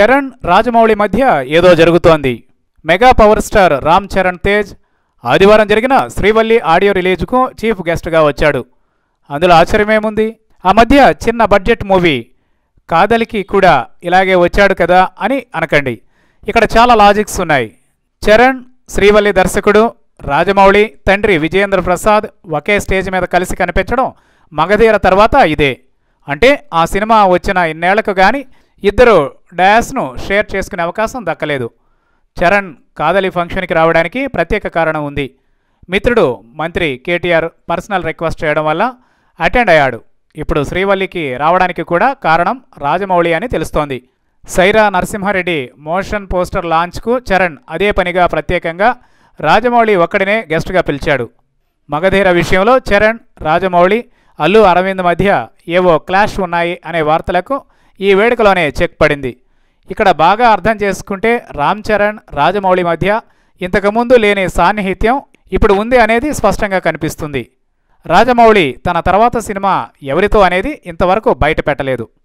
చరణ్ రాజమౌళి మధ్య ఏదో జరుగుతోంది mega power star Ram Charan Tej ఆదివారం జరిగిన శ్రీవల్లి ఆడియో రిలీజ్కు చీఫ్ గెస్ట్గా వచ్చాడు అందులో ఆశ్చర్యమేముంది ఆ మధ్య చిన్న బడ్జెట్ మూవీ కాదలికి కూడా ఇలాగే వచ్చాడు కదా అని అనకండి ఇక్కడ చాలా లాజిక్స్ ఉన్నాయి చరణ్ శ్రీవల్లి దర్శకుడు రాజమౌళి తండ్రి విజయేంద్ర ప్రసాద్ ఒకే స్టేజ్ మీద కలిసి కనిపించడం మగధీర తర్వాత ఇదే అంటే ఆ సినిమా వచ్చిన ఇన్నేళ్లకు కానీ ఇద్దరు డయాస్ను షేర్ చేసుకునే అవకాశం దక్కలేదు చరణ్ కాదలి ఫంక్షన్కి రావడానికి ప్రత్యేక కారణం ఉంది మిత్రుడు మంత్రి కేటీఆర్ పర్సనల్ రిక్వెస్ట్ చేయడం వల్ల అటెండ్ అయ్యాడు ఇప్పుడు శ్రీవల్లికి రావడానికి కూడా కారణం రాజమౌళి అని తెలుస్తోంది సైరా నరసింహారెడ్డి మోషన్ పోస్టర్ లాంచ్కు చరణ్ అదే పనిగా ప్రత్యేకంగా రాజమౌళి ఒక్కడినే గెస్ట్గా పిలిచాడు మగధీర విషయంలో చరణ్ రాజమౌళి అల్లు అరవింద్ మధ్య ఏవో క్లాష్ ఉన్నాయి అనే వార్తలకు ఈ వేడుకలోనే చెక్ పడింది ఇక్కడ బాగా అర్థం చేసుకుంటే రామ్ చరణ్ రాజమౌళి మధ్య ఇంతకుముందు లేని సాన్నిహిత్యం ఇప్పుడు ఉంది అనేది స్పష్టంగా కనిపిస్తుంది రాజమౌళి తన తర్వాత సినిమా ఎవరితో అనేది ఇంతవరకు బయట పెట్టలేదు